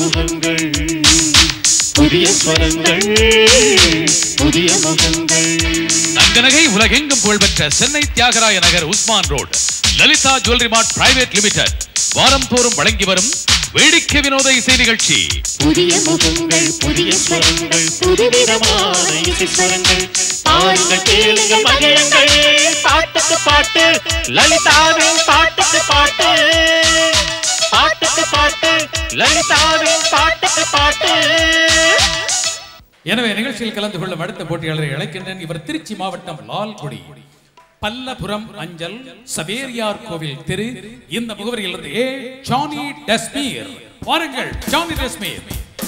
முகங்கள் புதிய ஸ்வரங்கள் புதிய முகங்கள் தங்கநகை உலகெங்கும் புகழ்பெற்ற Chennai Thyagaraya Nagar Usman road Lalitha jewellery mart private limited வாரம் தோறும் வழங்கி வரும் வேடிக்கை வினோத இசை நிகழ்ச்சி புதிய முகங்கள் புதிய ஸ்வரங்கள் புதுவிதமான இசை ஸ்வரங்கள் பாருங்கள் கேளுங்கள் மகிழுங்கள் பாட்டுக்கு பாட்டு லலிதாவின் பாட்டுக்கு பாட்டு பாட்டுக்கு பாட்டு லலிதாவின் பாட்டுக்கு பாட்டு எனவே நிகழ்ச்சியில் கலந்து கொள்ளும் அடுத்த போட்டியாளரை அழைக்கின்றேன் இவர் திருச்சி மாவட்டம் லால்குடி பல்லபுரம் அஞ்சல் சவேரியார் கோவில் தெரு இந்த முகவரியில் இருந்து ஏ ஜானி டஸ்மீர் வாருங்கள் ஜானி டஸ்மீர்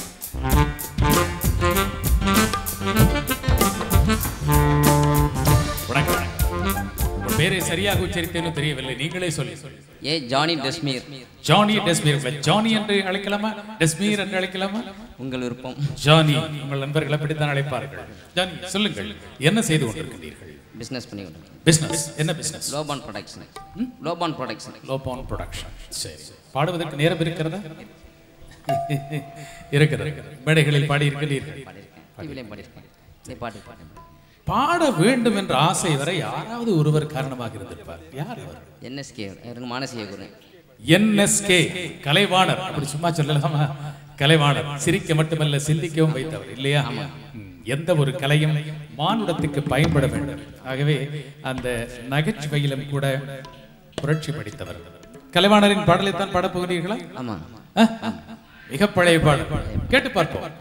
வணக்கம் உங்கள் பேரை சரியாக உச்சரித்தேன்னு தெரியவில்லை நீங்களே சொல்லி ஏ ஜானி டஸ்மீர் ஜானி டஸ்மீர் ஜானி என்று அழைக்கலாமா டஸ்மீர் என்று அழைக்கலாமா உங்கள் விருப்பம் ஜானி உங்கள் நண்பர்கள் அப்படித்தான் அழைப்பார்கள் ஜானி சொல்லுங்கள் என்ன செய்து கொண்டிருக்கிறீர்கள் பிஸ்னஸ் பண்ணி கொடுங்க பிசினஸ் என்ன பிசினஸ் லோபான் ப்ரொடக்ஷன் லோபான் ப்ரொடக்ஷன் லோபான் ப்ரொடக்ஷன் சரி பாடுவதற்கு நேரம் இருக்கிறதா இருக்கிறது மேடைகளில் பாடி இருக்கிறீர்கள் பாடியிருக்கேன் டிவிலையும் பாடியிருக்கேன் நீ பாட்டு பாட்டு பாட வேண்டும் என்ற ஆசை வரை யாராவது ஒருவர் காரணமாக இருந்திருப்பார் யார் அவர் என்எஸ்கே எனக்கு மானசிய குரு என்எஸ்கே கலைவாணர் அப்படி சும்மா சொல்லலாமா கலைவாணர் சிரிக்க மட்டுமல்ல சிந்திக்கவும் வைத்தவர் இல்லையா ம், எந்த ஒரு கலையும் மானுடத்துக்கு பயன்பட வேண்டும் ஆகவே அந்த நகைச்சுவையிலும் கூட புரட்சி படித்தவர் கலைவாணரின் பாடலைத்தான் பாடப் போகிறீர்களா ஆமாம் ஆ? மிக பழைய பாடல் கேட்டு பார்ப்போம்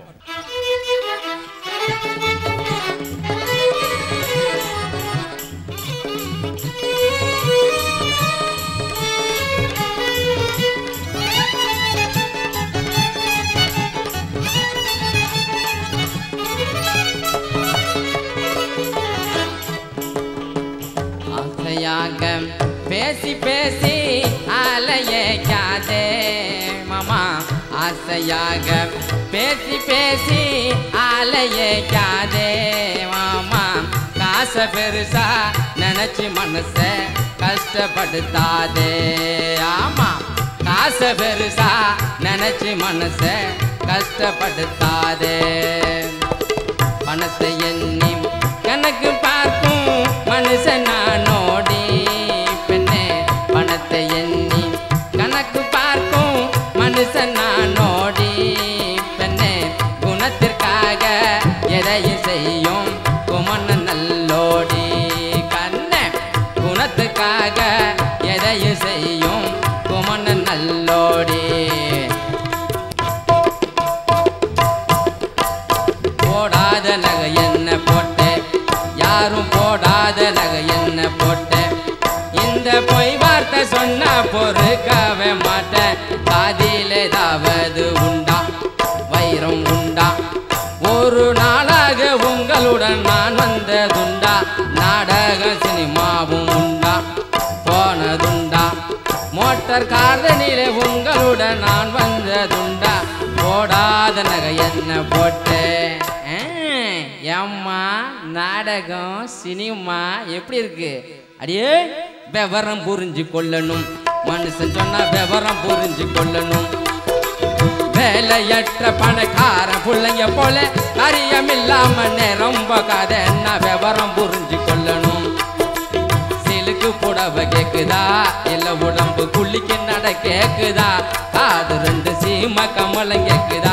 ஆசையாக பேசி பேசி அலையாதே மாமா ஆசையாக பேசி பேசி அலையாதே மாமா காசை பெருசா நினைச்சு மனச கஷ்டப்படுத்தாதே ஆமா காசை பெருசா நினைச்சு மனச கஷ்டப்படுத்தாதே பணத்தை எண்ணி கணக்கு பார்க்கும் மனுஷன் நானோடி பெண்ணே பணத்தை எண்ணி கணக்கு பார்க்கும் மனுஷன் நானோடி பெண்ணே குணத்திற்காக எதையும் செய்யும் குமண நல்லோடி கண்ணே குணத்துக்காக எதையும் செய்யும் குமண நல்லோடி போடாத நகை என்ன போட்டேன் யாரும் போடாத நகை என்ன போட்டேன் இந்த பொய் வார்த்தை சொன்னா பொறுக்கவே மாட்டேன் காதில் ஏதாவது உண்டா வைரம் உண்டா ஒரு நாளாக உங்களுடன் நான் வந்ததுண்டா நாடக சினிமாவும் உண்டா போனதுண்டா மோட்டார் காதலிலே உங்களுடன் நான் வந்ததுண்டா போடாத நகை என்ன போட்டேன் ஆ, ஏம்மா நாடகம் சினிமா எப்படி இருக்கு அடியே விவரம் புரிஞ்சு கொள்ளணும் மனுஷன் சொன்னா விவரம் புரிஞ்சு கொள்ளணும் வேலையற்ற பணக்கார பிள்ளைங்க போல காரியமில்லாம ரொம்ப கதை என்ன விவரம் புரிஞ்சு கொள்ளணும் சிலுக்கு புடவை கேக்குதா இல்ல உடம்பு குளிக்கு நட கேக்குதா காது ரெண்டு சீம கமலம் கேக்குதா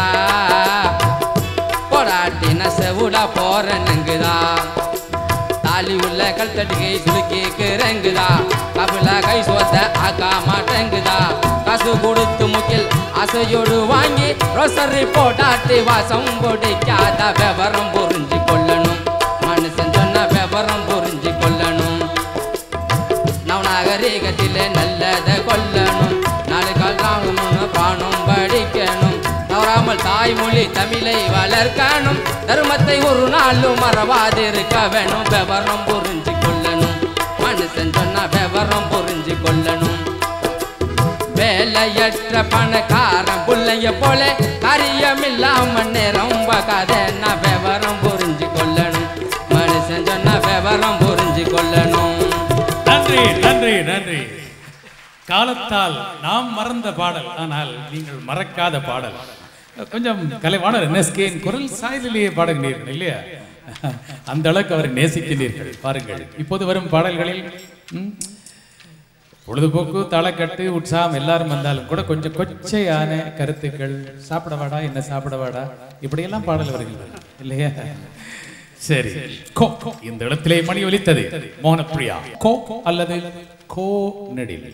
பொடாட்டி நசவுடா போற நங்குதா தாலி உள்ள கல்தட்டிகை சுளுக்கி ரங்குதா கபில கை சோத்த ஆக்கா மாட்டேங்குதா காசு கொடுத்து முக்கில் அசையோடு வாங்கி ரோசரி போட்டாட்டி வாசம் பிடிக்காத விவரம் புரிஞ்சு கொள்ளணும் மனுஷன் சொன்ன விவரம் புரிஞ்சு கொள்ளணும் நவநாகரிகத்திலே நல்லதை கொல்லணும் நாலு கால் தாங்கணும் பானம் படிக்கணும் தவறாமல் தாய்மொழி தமிழை வளர்க்கணும் தர்மத்தை ஒரு நாளும் மறவாதிருக்க வேணும் விவரம் புரிஞ்சு கொள்ளணும் மனுஷன் சொன்ன விவரம் புரிஞ்சு கொள்ளணும் வேலையற்ற பணக்காரன் புள்ளைய போல காரியமில்லாம ரொம்ப கதை நான் விவரம் புரிஞ்சு கொள்ளணும் மனுஷன் சொன்ன விவரம் புரிஞ்சு கொள்ளணும் நன்றி நன்றி நன்றி காலத்தால் நாம் மறந்த பாடல் ஆனால் நீங்கள் மறக்காத பாடல் கொஞ்சம் கலைவாணர் என்எஸ்கேயின் குரல் சாயலிலேயே பாடுகிறீர்கள் இல்லையா அந்த அளவுக்கு அவரை நேசிக்கிறீர்கள் பாருங்கள் இப்போது வரும் பாடல்களில் ம், பொழுதுபோக்கு தளக்கட்டு உற்சாகம் எல்லாரும் வந்தாலும் கூட கொஞ்சம் கொச்சையான கருத்துக்கள் சாப்பிடவாடா என்ன சாப்பிடவாடா இப்படியெல்லாம் பாடல் வருகின்றன இல்லையா சரி கோ இந்த இடத்திலே மணி ஒலித்தது மோகனப்பிரியா கோ அல்லது கோ நெடில்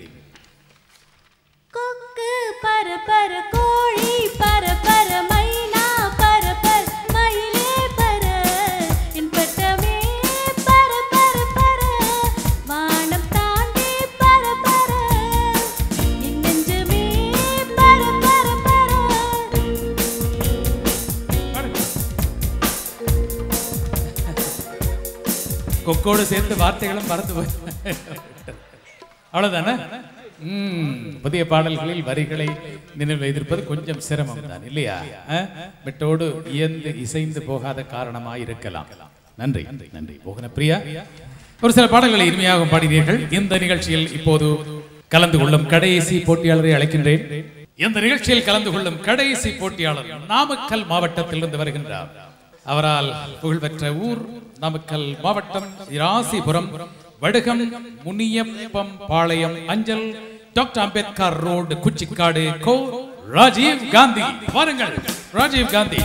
கொக்கு பர பர கோழி பர பர மைனா பர பர மயிலே பர என் பட்டமே பர பர பர வானம் தாண்டி பர பர என் நெஞ்சமே பர பர பர கொக்கோடு சேர்த்து வார்த்தைகளும் மறந்து போய் அவ்வளவுதானே ம், புதிய பாடல்களில் வரிகளை நினைவு வைத்திருப்பது கொஞ்சம் சிரமம் தான் இல்லையா அஹ்? மெட்டோடு இயந்து இசைந்து போகாத காரணமாய் இருக்கலாம் நன்றி நன்றி மோகன பிரியா ஒரு சில பாடல்களை இனிமையாக பாடினீர்கள் இந்த நிகழ்ச்சியில் இப்போது கலந்து கொள்ளும் கடைசி போட்டியாளரை அழைக்கின்றேன் இந்த நிகழ்ச்சியில் கலந்து கொள்ளும் கடைசி போட்டியாளர் நாமக்கல் மாவட்டத்திலிருந்து வருகின்றார் அவரால் புகழ்பெற்ற ஊர் நாமக்கல் மாவட்டம் ராசிபுரம் வடுகம் முனியப்பம் பாளையம் அஞ்சல் டாக்டர் அம்பேத்கர் ரோடு குச்சிக்காடு கோ ராஜீவ் காந்தி வாருங்கள் ராஜீவ் காந்தி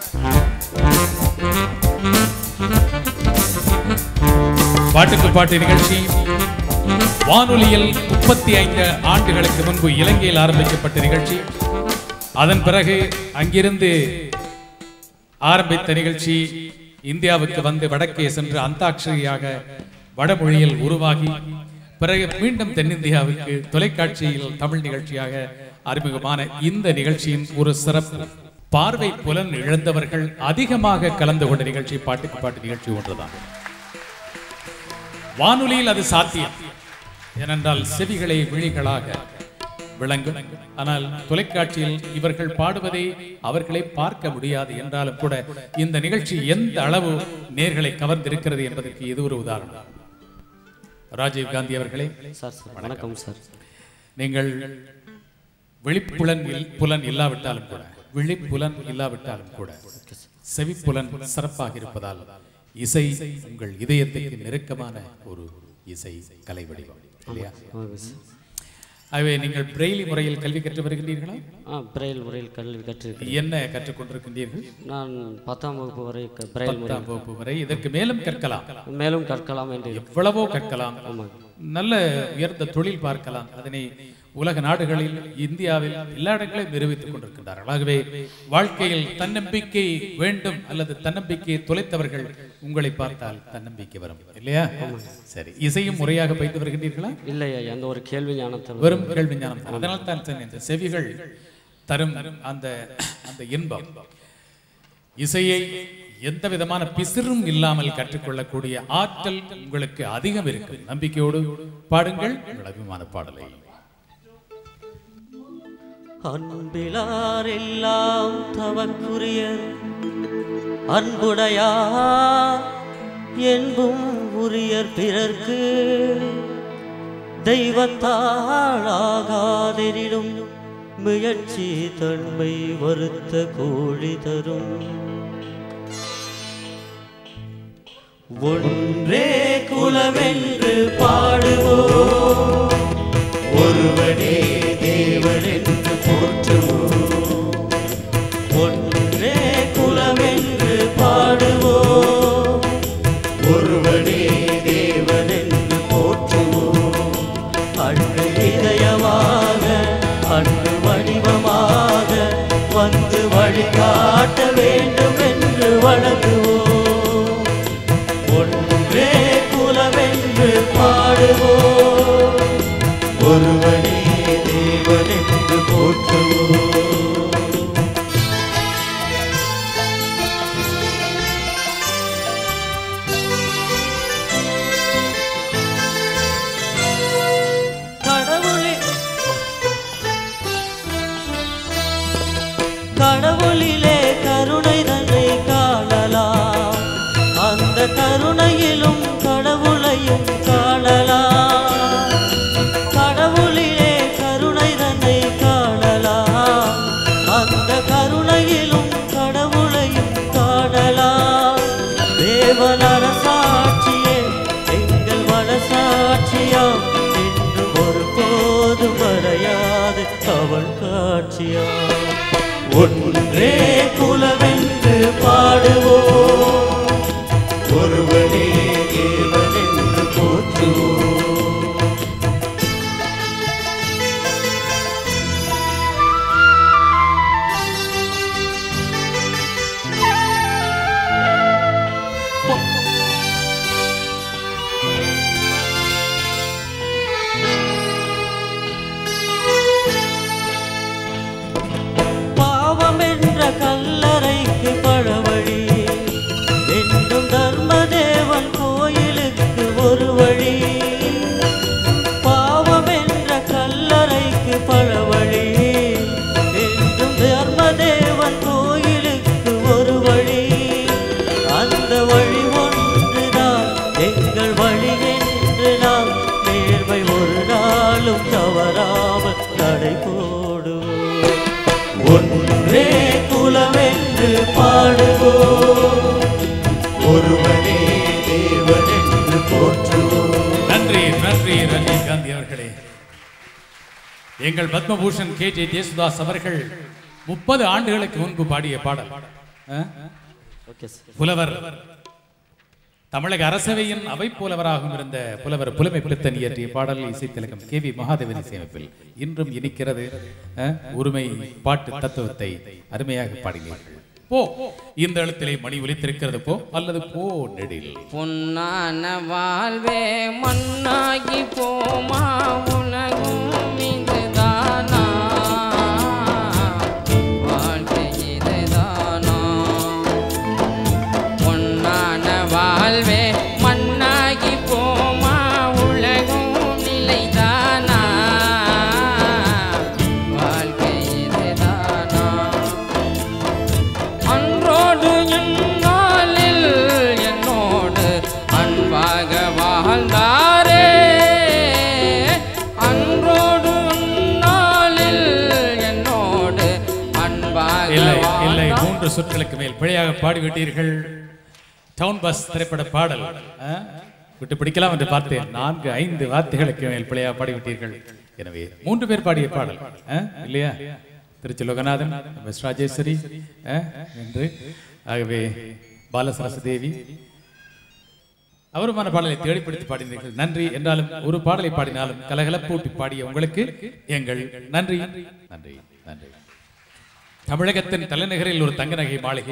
பாட்டுக்கு பாட்டு நிகழ்ச்சி வானொலியில் முப்பத்தி ஐந்து ஆண்டுகளுக்கு முன்பு இலங்கையில் ஆரம்பிக்கப்பட்ட நிகழ்ச்சி அதன் பிறகு அங்கிருந்து ஆரம்பித்த நிகழ்ச்சி இந்தியாவுக்கு வந்து வடக்கே சென்று அந்தாட்சரியாக வடமொழியில் உருவாகி பிறகு மீண்டும் தென்னிந்தியாவுக்கு தொலைக்காட்சியில் தமிழ் நிகழ்ச்சியாக அறிமுகமான இந்த நிகழ்ச்சியின் ஒரு சிறப்பு பார்வை புலன் இழந்தவர்கள் அதிகமாக கலந்து கொண்ட நிகழ்ச்சி பாட்டுக்கு பாட்டு நிகழ்ச்சி ஒன்றுதான் வானொலியில் அது சாத்தியம் ஏனென்றால் செவிகளை விழிகளாக விளங்கும் ஆனால் தொலைக்காட்சியில் இவர்கள் பாடுவதை அவர்களை பார்க்க முடியாது என்றாலும் கூட இந்த நிகழ்ச்சி எந்த அளவு நேர்களை கவர்ந்திருக்கிறது என்பதற்கு இது ஒரு உதாரணம் ராஜீவ் காந்தி அவர்களே சார் சார் வணக்கம் சார் நீங்கள் விழிப்புலன் இல்- புலன் இல்லாவிட்டாலும் கூட விழிப்புலன் இல்லாவிட்டாலும் கூட செவிப்புலன் சிறப்பாக இருப்பதால் இசை உங்கள் இதயத்துக்கு நெருக்கமான ஒரு இசை கலை வடிவம் இல்லையா ஆமாம் சார் ஆகவே நீங்கள் பிரெய்லி முறையில் கல்வி கற்று வருகின்றீர்களா ஆ பிரெயில் முறையில் கல்வி கற்றிருக்கிறேன் என்ன கற்றுக்கொண்டிருக்கின்றீர்கள் நான் பத்தாம் வகுப்பு வரை க- பிரெயில் முறை பத்தாம் வகுப்பு வரை இதற்கு மேலும் கற்கலாம் மேலும் கற்கலாம் என்று எவ்வளவோ கற்கலாம் நல்ல உயர்ந்த தொழில் பார்க்கலாம் அதனை உலக நாடுகளில் இந்தியாவில் எல்லா இடங்களையும் நிரூபித்துக் கொண்டிருக்கின்றார்கள் ஆகவே வாழ்க்கையில் தன்னம்பிக்கை வேண்டும் அல்லது தன்னம்பிக்கையை தொலைத்தவர்கள் உங்களை பார்த்தால் தன்னம்பிக்கை வரும் இல்லையா சரி இசையும் முறையாக பயின்று வருகின்றீர்களா இல்லை ஐயா எந்த ஒரு கேள்வி ஞானத்தில் வெறும் கேள்வி ஞானம் தான். அதனால் தான் சொன்னேன், இந்த செவிகள் தரும் அந்த அந்த இன்பம் இசையை எந்த விதமான பிசிறும் இல்லாமல் கற்றுக்கொள்ளக்கூடிய ஆற்றல் உங்களுக்கு அதிகம் இருக்கு நம்பிக்கையோடு பாடுங்கள் உங்கள் அபிமான பாடலை அன்பிலாரெல்லாம் தவக்குரியர் அன்புடையார் என்பும் உரியர் பிறர்க்கு தெய்வத்தாளாகாதெனினும் முயற்சி தன்மை வருத்த கோழி தரும் ஒன்றே குலமென்று பாடுவோம் ஒருவனே தேவன் என்று போற்றுவோம் ஒன்றே குலமென்று பாடுவோம் ஒருவனே தேவன் என்று போற்றுவோம் அன்பு இதயமாக அன்பு வடிவமாக வந்து வழிகாட்ட வேண்டும் என்று வணங்குவோம் ஒன்றே குலமென்று பாடுவோம் ஒருவனே தேவன் என்று போற்றுவோம் கடவுளே கடவுளிலே கருணை தன்னை காணலாம் அந்த கருணையிலும் கடவுளையும் காணலாம் கடவுளிலே கருணை தன்னை காணலாம் அந்த கருணை சாட்சியாம் ஒன்றே குலவென்று பாடுவோம் ஒருவனே தேவன் என்று போற்றுவோம் பாவம் என்ற கல்லறைக்கு பழவழி என்றும் தர்மதேவன் கோயிலுக்கு ஒரு வழி பாவம் என்ற கல்லறைக்கு பழவழி என்றும் தர்மதேவன் கோயிலுக்கு ஒரு வழி அந்த வழி ஒன்றுதான் எங்கள் வழி என்று நாம் நேர்மை ஒரு நாளும் தவறாமல் நடை போடுவோம் ஒன்றே குலமென்று பாடுவோம் ஒருவனே தேவன் என்று போற்றுவோம் நன்றி நன்றி ரஜினி காந்தி அவர்களே எங்கள் பத்மபூஷன் கே ஜே ஜேசுதாஸ் அவர்கள் முப்பது ஆண்டுகளுக்கு முன்பு பாடிய பாடல் ஆ? ஓகே சார் புலவர் தமிழக அரசவையின் அவை புலவராகவும் இருந்த புலவர் புலமை பிடித்தன் இயற்றிய பாடல் இசைத்திலகம் கே வி மகாதேவன் இசையமைப்பில் இன்றும் இனிக்கிறது அஹ், உரிமை பாட்டு தத்துவத்தை அருமையாக பாடினீர்கள் போ இந்த எழுத்திலே மணி ஒலித்திருக்கிறது போ அல்லது போ நெடில் பொன்னான வாழ்வே மண்ணாகி போமா உலகும் இதுதானா வாழ்க்கை இதுதானா பொன்னான வாழ்வே மண்ணாகி போமா உலகும் நிலைதானா வாழ்க்கை இதுதானா அன்றோடு என்னாலில் என்னோடு அன்பாக வாழ்ந்தாரே அன்றோடு நாளில் என்னோடு அன்பாக இல்லை இல்லை வாழ்ந்தார். மூன்று சொற்களுக்கு மேல் பிழையாக பாடிவிட்டீர்கள் டவுன் பஸ் திரைப்பட பாடல் ஆ? விட்டு பிடிக்கலாம் என்று பார்த்தேன் நான்கு ஐந்து வார்த்தைகளுக்கு மேல் பிழையாக பாடிவிட்டீர்கள் எனவே மூன்று பேர் பாடிய பாடல் ஆ? இல்லையா திருச்சி லோகநாதன் எஸ் ராஜேஸ்வரி ஆ? என்று ஆகவே பாலசரச தேவி அவருமான பாடலை தேடி பிடித்து பாடினீர்கள் நன்றி என்றாலும் ஒரு பாடலை பாடினாலும் கலகலப்பூட்டி பாடிய உங்களுக்கு எங்கள் நன்றி நன்றி நன்றி தமிழகத்தின் தலைநகரில் ஒரு தங்க நகை மாளிகை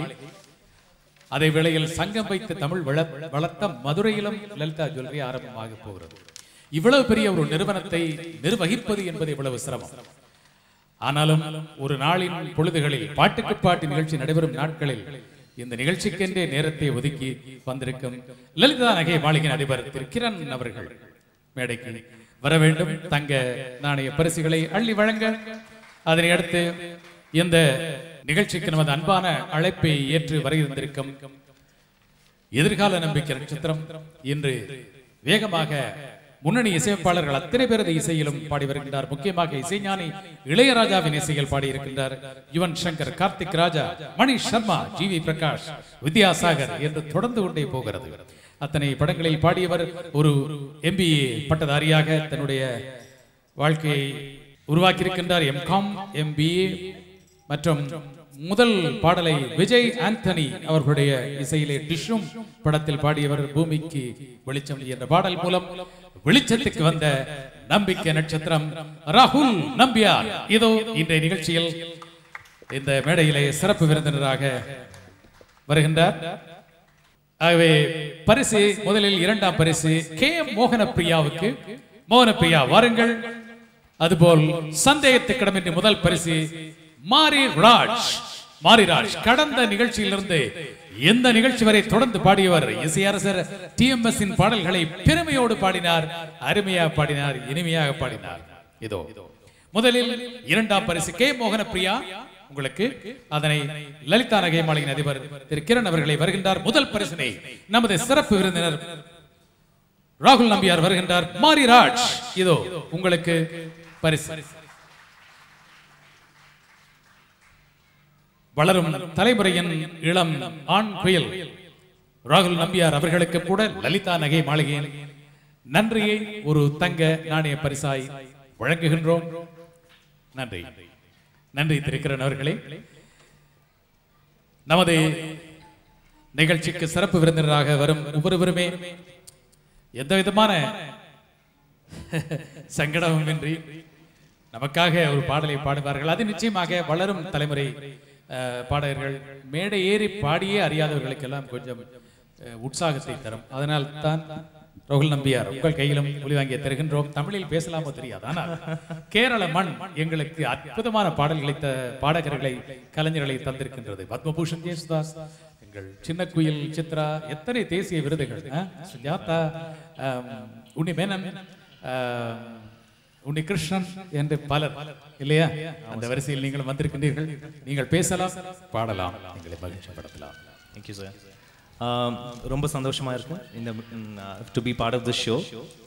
அதே வேளையில் சங்கம் வைத்து தமிழ் வள- வளர்த்த மதுரையிலும் லலிதா ஜுவல்லரி ஆரம்பமாக போகிறது இவ்வளவு பெரிய ஒரு நிறுவனத்தை நிர்வகிப்பது என்பது இவ்வளவு சிரமம் ஆனாலும் ஒரு நாளின் பொழுதுகளில் பாட்டுக்கு பாட்டு நிகழ்ச்சி நடைபெறும் நாட்களில் இந்த நிகழ்ச்சிக்கென்றே நேரத்தை ஒதுக்கி வந்திருக்கும் லலிதா நகை மாளிகையின் அதிபர் திரு கிரண் அவர்கள் மேடைக்கு வர வேண்டும் தங்க நாணய பரிசுகளை அள்ளி வழங்க அதனை அடுத்து இந்த நிகழ்ச்சிக்கு நமது அன்பான அழைப்பை ஏற்று வருகின்றிருக்கும் எதிர்கால நம்பிக்கை நட்சத்திரம் இன்று வேகமாக முன்னணி இசையமைப்பாளர்கள் அத்தனை பேரது இசையிலும் பாடி வருகின்றார் முக்கியமாக இசைஞானி இளையராஜாவின் இசையில் பாடியிருக்கின்றார் யுவன் சங்கர் கார்த்திக் ராஜா மணி சர்மா ஜி வி பிரகாஷ் வித்யாசாகர் என்று தொடர்ந்து கொண்டே போகிறது அத்தனை படங்களில் பாடியவர் ஒரு எம்பிஏ பட்டதாரியாக தன்னுடைய வாழ்க்கையை உருவாக்கியிருக்கின்றார் எம்காம் எம்பிஏ மற்றும் முதல் பாடலை விஜய் ஆண்டனி அவர்களுடைய இசையிலே டிஷ்ஷும் படத்தில் பாடியவர் பூமிக்கு வெளிச்சம் என்ற பாடல் மூலம் வெளிச்சத்துக்கு வந்த நம்பிக்கை நட்சத்திரம் ராகுல் நம்பியார் இதோ இன்றைய நிகழ்ச்சியில் இந்த மேடையிலே சிறப்பு விருந்தினராக வருகின்றார் ஆகவே பரிசு முதலில் இரண்டாம் பரிசு கே எம் மோகனப்பிரியாவுக்கு மோகனப்பிரியா வாருங்கள் அதுபோல் சந்தேகத்துக்கிடமின்றி முதல் பரிசு மாரி ராஜ் மாரி ராஜ் கடந்த நிகழ்ச்சியிலிருந்து எந்த நிகழ்ச்சி வரை தொடர்ந்து பாடியவர் இசையரசர் டிஎம்எஸ் இன் பாடல்களை பெருமையோடு பாடினார் அருமையாக பாடினார் இனிமையாக பாடினார் இதோ முதலில் இரண்டாம் பரிசு கே மோகனப்பிரியா உங்களுக்கு அதனை லலிதா நகை மாளிகையின் அதிபர் திரு கிரண் அவர்களை வருகின்றார் முதல் பரிசினை நமது சிறப்பு விருந்தினர் ராகுல் நம்பியார் வருகின்றார் மாரி ராஜ் இதோ உங்களுக்கு பரிசு வளரும் தலைமுறையின் இளம் ஆண் புயல் ராகுல் நம்பியார் அவர்களுக்கு கூட லலிதா நகை மாளிகையின் நன்றியை ஒரு தங்க நாணய பரிசாய் வழங்குகின்றோம் நன்றி நன்றி திருக்கிறன் அவர்களே நமது நிகழ்ச்சிக்கு சிறப்பு விருந்தினராக வரும் ஒவ்வொருவருமே எந்த விதமான சங்கடமுமின்றி நமக்காக ஒரு பாடலை பாடுவார்கள் அது நிச்சயமாக வளரும் தலைமுறை அஹ், பாடகர்கள் மேடை ஏறி பாடியே அறியாதவர்களுக்கெல்லாம் கொஞ்சம் அஹ், உற்சாகத்தை தரும் அதனால் தான் ரோகுல் நம்பியார் உங்கள் கையிலும் ஒளி வாங்கிய தருகின்றோம் தமிழில் பேசலாமோ தெரியாது ஆனால் கேரள மண் எங்களுக்கு அற்புதமான பாடல்களை த பாடகர்களை கலைஞர்களை தந்திருக்கின்றது பத்மபூஷன் ஜேசுதாஸ் எங்கள் சின்ன குயில் சித்ரா எத்தனை தேசிய விருதுகள் ஆ? சுஜாதா ஆம், உன்னி மேனன் ஆம், உன்னி கிருஷ்ணன் என்று பலர் இல்லையா அந்த வரிசையில் நீங்கள் வந்திருக்கின்றீர்கள் நீங்கள் பேசலாம் பாடலாம் எங்களை மகிழ்ச்சிப்படுத்தலாம் தேங்க்யூ சார் ரொம்ப சந்தோஷமாக இருக்கும் இந்த to be part of the show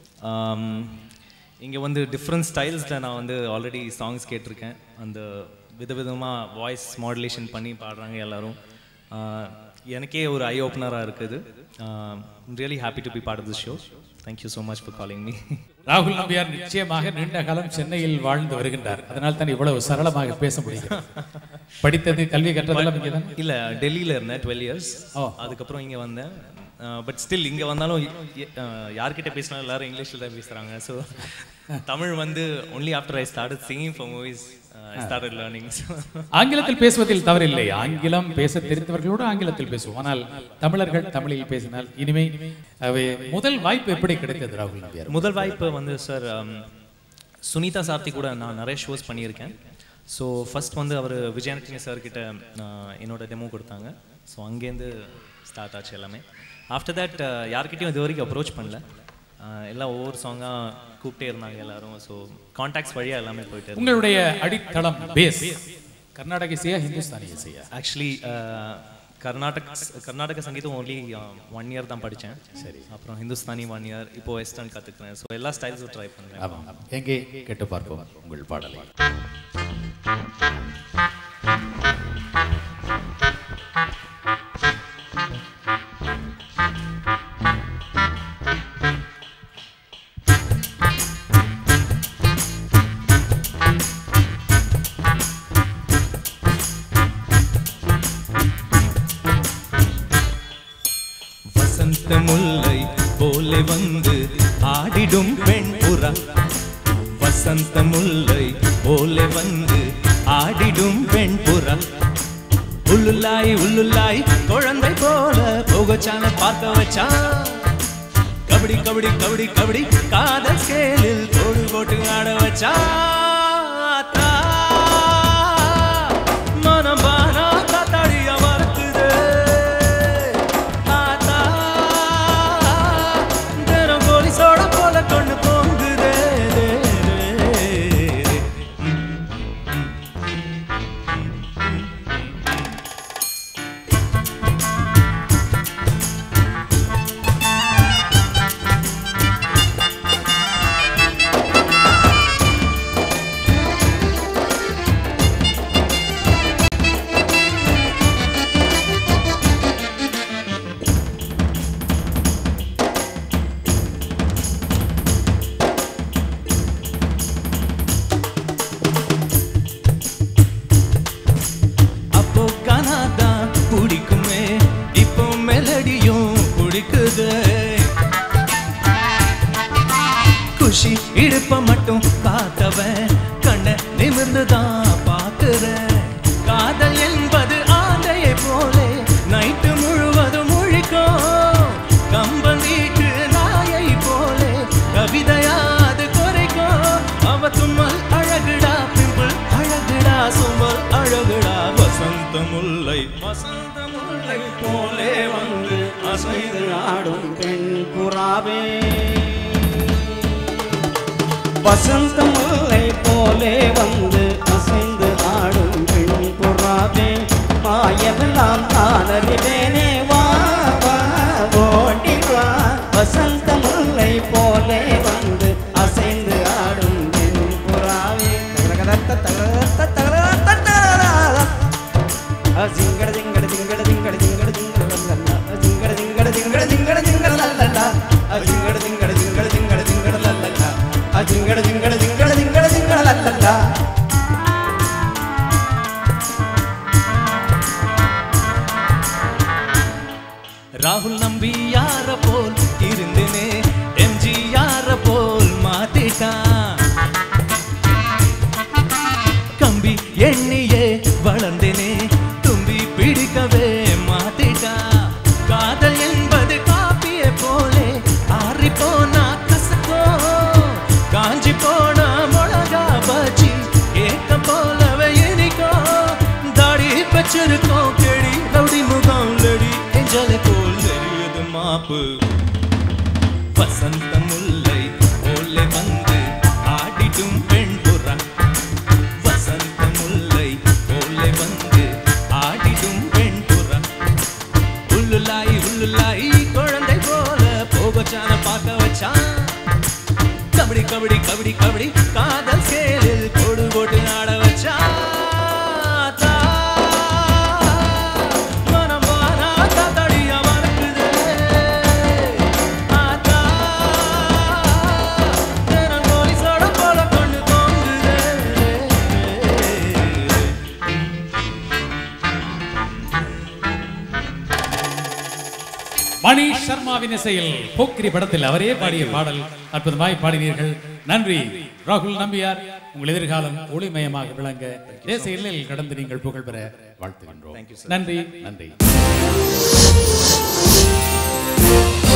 இங்கே வந்து டிஃப்ரெண்ட் ஸ்டைல்ஸில் நான் வந்து ஆல்ரெடி சாங்ஸ் கேட்டிருக்கேன் அந்த விதவிதமாக வாய்ஸ் மாடுலேஷன் பண்ணி பாடுறாங்க எல்லாரும் Uh, எனக்கே ஒரு ஐ ஓப்பனராக இருக்குது really happy to be part of the show thank you so much for calling me ராகுல் நம்பியார் நிச்சயமாக நீண்ட காலம் சென்னையில் வாழ்ந்து வருகின்றார் அதனால் தான் இவ்வளவு சரளமாக பேச முடியும் படித்தது கல்வி கற்றதெல்லாம் இங்கே தான் இல்ல டெல்லியில இருந்தேன் டுவெல் இயர்ஸ் அதுக்கப்புறம் இங்க வந்தேன் பட் ஸ்டில் இங்க வந்தாலும் எ- அஹ், யார்கிட்ட பேசினாலும் எல்லாரும் இங்கிலீஷ்ல தான் பேசுறாங்க ஸோ தமிழ் வந்து only after I start singing for movies I start learning ஆங்கிலத்தில் பேசுவதில் தவறில்லை ஆங்கிலம் பேச தெரிந்தவர்களோடு ஆங்கிலத்தில் பேசுவோம் ஆனால் தமிழர்கள் தமிழில் பேசினால் இனிமே அவை முதல் வாய்ப்பு எப்படி கிடைத்தது ராகுல் நம்பியார் முதல் வாய்ப்பு வந்து சார் சுனிதா சார்த்தி கூட நான் நிறைய ஷோஸ் பண்ணியிருக்கேன் ஸோ ஃபர்ஸ்ட் வந்து அவர் விஜயானத்தினி சார் கிட்ட நான் என்னோட டெமோ கொடுத்தாங்க ஸோ அங்கேருந்து ஸ்டார்ட் ஆச்சு எல்லாமே ஆஃப்டர் தட் யார்கிட்டயும் இது வரைக்கும் அப்ரோச் பண்ணல அஹ், எல்லாம் ஒவ்வொரு சாங்காக கூப்பிட்டே இருந்தாங்க எல்லாரும் ஸோ காண்டாக்ட்ஸ் வழியாக எல்லாமே போயிட்டு இருக்கு உங்களுடைய அடித்தளம் பேஸ் கர்நாடக இசையா ஹிந்துஸ்தானி இசையா ஆக்சுவலி கர்நாடக் கர்நாடக சங்கீதம் ஒன்லி ஒன் இயர் தான் படித்தேன் சரி அப்புறம் ஹிந்துஸ்தானி ஒன் இயர் இப்போ வெஸ்டர்ன் கற்றுக்கிறேன் ஸோ எல்லா ஸ்டைல்ஸும் ட்ரை பண்ணுறேன் ஆமாம் எங்கே கேட்டு பார்ப்போம் உங்கள் பாடலை வசந்த முல்லை போலே வந்து ஆடிடும் பெண் புறா வசந்த முல்லை போலே வந்து ஆடிடும் பெண் புறா உள்ளுல்லாய் உள்ளுல்லாய் குழந்தை போல போகச்சான பார்க்க வச்சான் கபடி கபடி கபடி கபடி காதல் ஸ்கேலில் கோடு போட்டு ஆட வச்சா ஆத்தா, மனம் பானா காத்தாடியா மறுக்குது ஆத்தா, தினம் போலீஸோட போல கொண்டு போங்குதே ரே, ரே, ரே. அப்போ கனாதா பிடிக்குமே இப்போ மெலடியும் பிடிக்குது குஷி இடுப்ப மட்டும் பார்த்தவன் கண்ண நிமிர்ந்துதான் பார்க்கிறேன் காதல் என்பது ஆந்தையை போலே நைட்டு முழுவதும் முழிக்கும் கம்பந்திக்கு நாயை போலே கவிதையாது குறைக்கும் அவ தும்மல் அழகுடா பிம்பிள் அழகுடா சும்மல் அழகுடா வசந்த முல்லை வசந்த முல்லை போலே வந்து அசைது ஆடும் பெண் புறாவே வசந்த முல்லை போலே வந்து அசைந்து ஆடும் பெண் புறாவே மாயமெல்லாம் நான் அறிவேனே வா வா ஓடி வா வசந்த முல்லை போலே வந்து அசைந்து ஆடும் பெண் புறாவே தகரகரத்த தகரத்த தகரத்த தகரா ஜிங்கட ஜிங்கட ஜிங்கட ஜிங்கட ஜிங்கட ஜிங்கட லல்லா ஜிங்கட ஜிங்கட ஜிங்கட ஜிங்கட ஜிங்கட லல்லா ஜிங்கட ஜிங்கட ஜிங்கட ஜிங்கட ஜிங்கட லல்லா ஜிங்கட ஜிங்கட ஜிங்கட ஜிங்கட ஜிங்கட லல்லா ராகுல் நம்பி யார போல் இருந்தேனே எம்ஜி யார போல் மாத்திட்டான் கம்பி எண்ணியே வளர்ந்தேனே தும்பி பிடிக்கவே மாத்திட்டா காதல் என்பது காப்பிய போலே ஆறி போனா கசக்கோ காஞ்சி போனா மிளகா பச்சி கேட்க போலவே இனிக்கோ தாடி வச்சிருக்கோம் கெடி ரவுடி முகம் லடி எஞ்சல போல் தெரியுது மாப்பு வசந்த முல்லை போலே வந்து ஆடிடும் பெண் புறா வசந்த முல்லை போலே வந்து ஆடிடும் பெண் புறா உள்ளுலாய் உள்ளுலாய் குழந்தை போல போகச்சான பார்க்க வச்சான் கபடி கபடி கபடி கபடி காதல் சேலில் கொடு போட்டு ஆட வச்சா தா, மனம் வாரா தாத்தாடியா மறக்குதே. ஆத்தா, தினம் போலீஸோட போல கொண்டு தோங்குதே. மணி சர்மாவின் இசையில் போக்கிரி படத்தில் அவரே பாடிய பாடல் அற்புதமாய் பாடினீர்கள் நன்றி ராகுல் நம்பியார் உங்கள் எதிர்காலம் ஒளிமயமாக விளங்க தேச எல்லையில் கடந்து நீங்கள் புகழ் பெற வாழ்த்துகின்றோம் நன்றி நன்றி